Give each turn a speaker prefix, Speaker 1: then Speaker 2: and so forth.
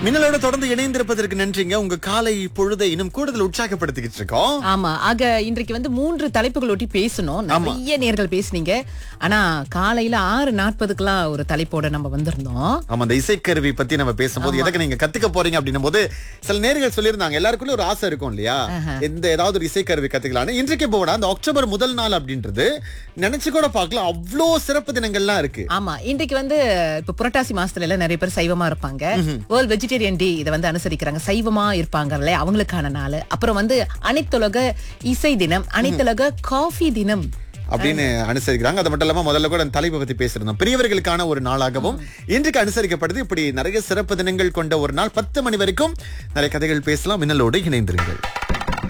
Speaker 1: மின்னலோட தொடர்ந்து இணைந்திருப்பதற்கு நன்றிங்க உங்க காலை பொழுதை இன்னும் கூடுதல் உற்சாகப்படுத்திக்கிட்டு இருக்கோம்
Speaker 2: ஆமா ஆக இன்றைக்கு வந்து மூன்று தலைப்புகள் ஒட்டி பேசணும் நிறைய நேர்கள் பேசுனீங்க ஆனா காலையில ஆறு நாற்பதுக்கெல்லாம் ஒரு தலைப்போட நம்ம வந்திருந்தோம்
Speaker 1: ஆமா அந்த இசைக்கருவி பத்தி நம்ம பேசும்போது எதுக்கு நீங்க கத்துக்க போறீங்க அப்படின்னும் போது சில நேர்கள் சொல்லியிருந்தாங்க எல்லாருக்குள்ள ஒரு ஆசை இருக்கும் இல்லையா எந்த ஏதாவது ஒரு இசைக்கருவி கத்துக்கலாம் இன்றைக்கு போனா அந்த அக்டோபர் முதல் நாள் அப்படின்றது நினைச்சு கூட பார்க்கலாம் அவ்வளோ சிறப்பு தினங்கள்லாம் இருக்கு
Speaker 2: ஆமா இன்றைக்கு வந்து இப்ப புரட்டாசி மாசத்துல எல்லாம் நிறைய பேர் சைவமா இருப்பாங்க வேர்ல்ட் வெஜிடேரியன் டே இதை வந்து அனுசரிக்கிறாங்க சைவமா இருப்பாங்கல்ல அவங்களுக்கான நாள் அப்புறம் வந்து அனைத்துலக இசை தினம் அனைத்துலக காஃபி தினம்
Speaker 1: அப்படின்னு அனுசரிக்கிறாங்க அது மட்டும் இல்லாம முதல்ல கூட அந்த தலைப்பை பத்தி பேசியிருந்தோம் பெரியவர்களுக்கான ஒரு நாளாகவும் இன்றைக்கு அனுசரிக்கப்படுது இப்படி நிறைய சிறப்பு தினங்கள் கொண்ட ஒரு நாள் பத்து மணி வரைக்கும் நிறைய கதைகள் பேசலாம் மின்னலோடு இணைந்திருங்கள்